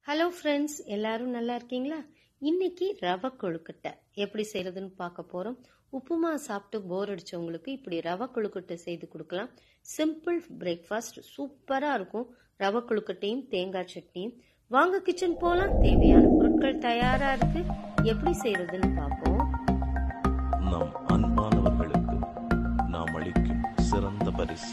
hello friends எல்லாரும் நல்லா இருக்கீங்களா இன்னைக்கு ரவை கொழுக்கட்டை எப்படி செய்யறதுன்னு பார்க்க போறோம் உப்புமா சாப்பிட்டு போர் அடிச்சவங்களுக்கு இப்படி ரவை கொழுக்கட்டை செய்து கொடுக்கலாம் சிம்பிள் பிரேக்ஃபாஸ்ட் சூப்பரா இருக்கும் ரவை கொழுக்கட்டையும் தேங்காய் சட்னியும் வாங்க கிச்சன் போலாம் தேவையான பொருட்கள் தயாரா இருக்கு எப்படி செய்யறதுன்னு பார்ப்போம் நம் அன்பானவர்களுக்கு நாம் அளிக்கும் சிறந்த பரிசு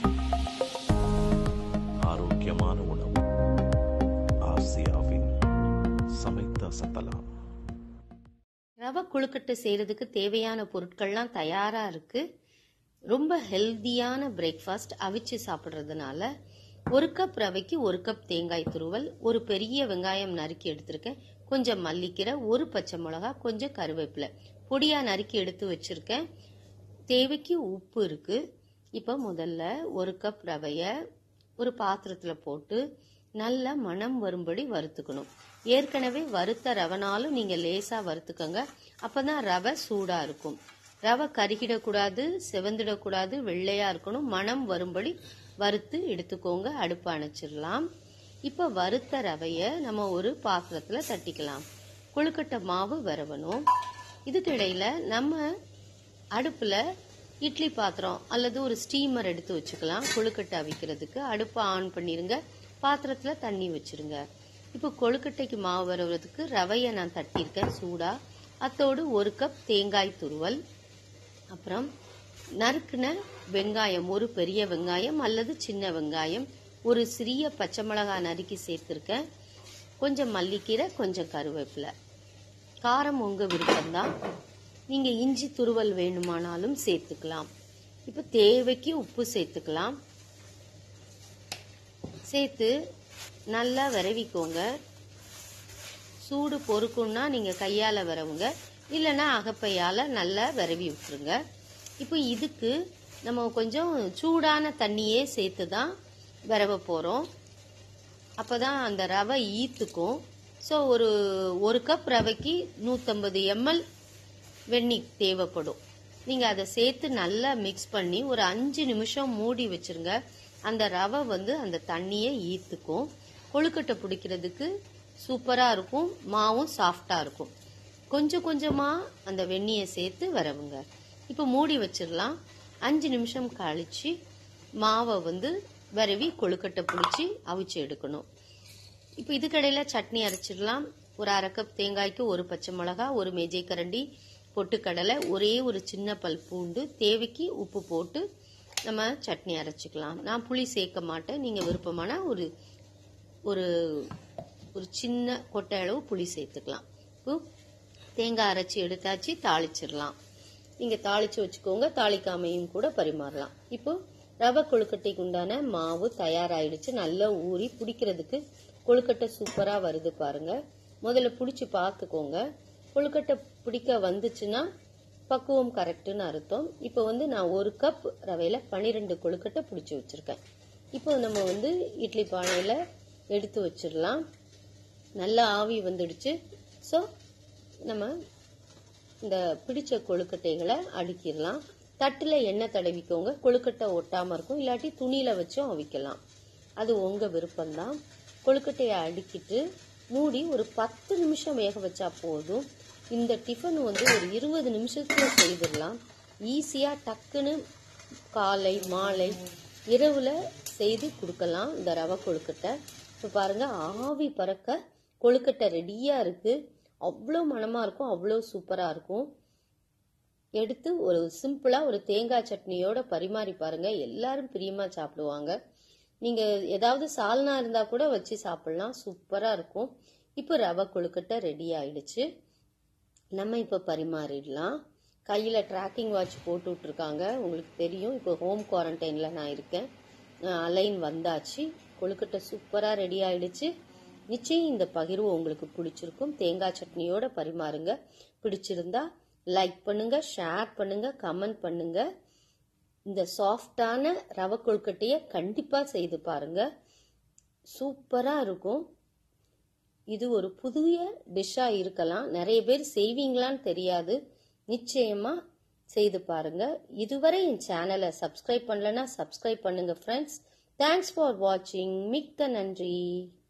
ஆரோக்கியமான உணவு ஆசியாவின் சமைத்த சத்தலாம் ரவை கொழுக்கட்டை செய்யறதுக்கு தேவையான பொருட்கள்லாம் தயாரா இருக்கு ரொம்ப ஹெல்தியான பிரேக்ஃபாஸ்ட் அவிச்சு சாப்பிட்றதுனால ஒரு கப் ரவைக்கு ஒரு கப் தேங்காய் துருவல் ஒரு பெரிய வெங்காயம் நறுக்கி எடுத்திருக்கேன் கொஞ்சம் மல்லிக்கீரை ஒரு பச்சை மிளகா கொஞ்சம் கருவேப்பிலை பொடியா நறுக்கி எடுத்து வச்சிருக்கேன் தேவைக்கு உப்பு இருக்கு இப்போ முதல்ல ஒரு கப் ரவையை ஒரு பாத்திரத்தில் போட்டு நல்ல மணம் வரும்படி வறுத்துக்கணும் ஏற்கனவே வறுத்த ரவனாலும் நீங்கள் லேசாக வறுத்துக்கோங்க அப்போ தான் ரவை சூடாக இருக்கும் ரவை கருகிடக்கூடாது செவந்திடக்கூடாது வெள்ளையாக இருக்கணும் மணம் வரும்படி வறுத்து எடுத்துக்கோங்க அடுப்பு அணைச்சிடலாம் இப்போ வறுத்த ரவையை நம்ம ஒரு பாத்திரத்தில் தட்டிக்கலாம் கொழுக்கட்டை மாவு வரவணும் இதுக்கிடையில் நம்ம அடுப்பில் இட்லி பாத்திரம் அல்லது ஒரு ஸ்டீமர் எடுத்து வச்சுக்கலாம் கொழுக்கட்டை அவிக்கிறதுக்கு அடுப்பை ஆன் பண்ணிருங்க பாத்திரத்தில் தண்ணி வச்சிருங்க இப்போ கொழுக்கட்டைக்கு மாவு வருவதுக்கு ரவையை நான் தட்டியிருக்கேன் சூடாக அத்தோடு ஒரு கப் தேங்காய் துருவல் அப்புறம் நறுக்குன வெங்காயம் ஒரு பெரிய வெங்காயம் அல்லது சின்ன வெங்காயம் ஒரு சிறிய பச்சை மிளகாய் நறுக்கி சேர்த்துருக்கேன் கொஞ்சம் மல்லிக்கீரை கொஞ்சம் கருவேப்பிலை காரம் உங்கள் விருப்பம்தான் நீங்கள் இஞ்சி துருவல் வேணுமானாலும் சேர்த்துக்கலாம் இப்போ தேவைக்கு உப்பு சேர்த்துக்கலாம் சேர்த்து நல்லா விரவிக்கோங்க சூடு பொறுக்குன்னா நீங்கள் கையால் விரவுங்க இல்லைன்னா அகப்பையால் நல்லா விரவி விட்டுருங்க இப்போ இதுக்கு நம்ம கொஞ்சம் சூடான தண்ணியே சேர்த்து தான் விரவ போகிறோம் அப்போ தான் அந்த ரவை ஈத்துக்கும் ஸோ ஒரு ஒரு கப் ரவைக்கு நூற்றம்பது எம்எல் வெந்நீர் தேவைப்படும் நீங்கள் அதை சேர்த்து நல்லா மிக்ஸ் பண்ணி ஒரு அஞ்சு நிமிஷம் மூடி வச்சிருங்க அந்த ரவை வந்து அந்த தண்ணியை ஈர்த்துக்கும் கொழுக்கட்டை பிடிக்கிறதுக்கு சூப்பராக இருக்கும் மாவும் சாஃப்டாக இருக்கும் கொஞ்சம் கொஞ்சமாக அந்த வெந்நியை சேர்த்து வரவுங்க இப்போ மூடி வச்சிடலாம் அஞ்சு நிமிஷம் கழிச்சு மாவை வந்து விரவி கொழுக்கட்டை பிடிச்சி அவிச்சு எடுக்கணும் இப்போ இதுக்கடையில் சட்னி அரைச்சிடலாம் ஒரு அரை கப் தேங்காய்க்கு ஒரு பச்சை மிளகா ஒரு மேஜை கரண்டி பொட்டுக்கடலை ஒரே ஒரு சின்ன பல் பூண்டு தேவைக்கு உப்பு போட்டு நம்ம சட்னி அரைச்சிக்கலாம் நான் புளி சேர்க்க மாட்டேன் நீங்கள் விருப்பமான ஒரு ஒரு ஒரு சின்ன கொட்டை அளவு புளி சேர்த்துக்கலாம் இப்போ தேங்காய் அரைச்சி எடுத்தாச்சு தாளிச்சிடலாம் நீங்கள் தாளிச்சு வச்சுக்கோங்க தாளிக்காமையும் கூட பரிமாறலாம் இப்போ ரவை கொழுக்கட்டைக்கு உண்டான மாவு தயாராயிடுச்சு நல்லா ஊறி பிடிக்கிறதுக்கு கொழுக்கட்டை சூப்பராக வருது பாருங்க முதல்ல பிடிச்சி பார்த்துக்கோங்க கொழுக்கட்டை பிடிக்க வந்துச்சுன்னா பக்குவம் கரெக்டுன்னு அர்த்தம் இப்போ வந்து நான் ஒரு கப் ரவையில் பன்னிரெண்டு கொழுக்கட்டை பிடிச்சி வச்சுருக்கேன் இப்போ நம்ம வந்து இட்லி பானையில் எடுத்து வச்சிடலாம் நல்லா ஆவி வந்துடுச்சு ஸோ நம்ம இந்த பிடிச்ச கொழுக்கட்டைகளை அடுக்கிடலாம் தட்டில் எண்ணெய் தடவிக்கோங்க கொழுக்கட்டை ஒட்டாமல் இருக்கும் இல்லாட்டி துணியில் வச்சும் அவிக்கலாம் அது உங்கள் விருப்பம்தான் கொழுக்கட்டையை அடுக்கிட்டு மூடி ஒரு பத்து நிமிஷம் வேக வச்சா போதும் இந்த டிஃபன் வந்து ஒரு இருபது நிமிஷத்துல செய்திடலாம் ஈஸியாக டக்குன்னு காலை மாலை இரவில் செய்து கொடுக்கலாம் இந்த ரவை கொழுக்கட்டை இப்போ பாருங்கள் ஆவி பறக்க கொழுக்கட்டை ரெடியாக இருக்குது அவ்வளோ மனமாக இருக்கும் அவ்வளோ சூப்பராக இருக்கும் எடுத்து ஒரு சிம்பிளாக ஒரு தேங்காய் சட்னியோட பரிமாறி பாருங்க எல்லாரும் பிரியமாக சாப்பிடுவாங்க நீங்கள் ஏதாவது சால்னா இருந்தால் கூட வச்சு சாப்பிட்லாம் சூப்பராக இருக்கும் இப்போ ரவை கொழுக்கட்டை ரெடி ஆயிடுச்சு நம்ம இப்போ பரிமாறிடலாம் கையில் ட்ராக்கிங் வாட்ச் போட்டு விட்ருக்காங்க உங்களுக்கு தெரியும் இப்போ ஹோம் குவாரண்டைனில் நான் இருக்கேன் அலைன் வந்தாச்சு கொழுக்கட்டை சூப்பராக ரெடி ஆயிடுச்சு நிச்சயம் இந்த பகிர்வு உங்களுக்கு பிடிச்சிருக்கும் தேங்காய் சட்னியோட பரிமாறுங்க பிடிச்சிருந்தா லைக் பண்ணுங்க ஷேர் பண்ணுங்க கமெண்ட் பண்ணுங்க இந்த சாஃப்டான ரவை கொழுக்கட்டையை கண்டிப்பாக செய்து பாருங்க சூப்பராக இருக்கும் இது ஒரு புதிய டிஷ்ஷாக இருக்கலாம் நிறைய பேர் செய்வீங்களான்னு தெரியாது நிச்சயமாக செய்து பாருங்க இதுவரை என் சேனலை சப்ஸ்கிரைப் பண்ணலன்னா சப்ஸ்கிரைப் பண்ணுங்க ஃப்ரெண்ட்ஸ் தேங்க்ஸ் ஃபார் வாட்சிங் மிக்க நன்றி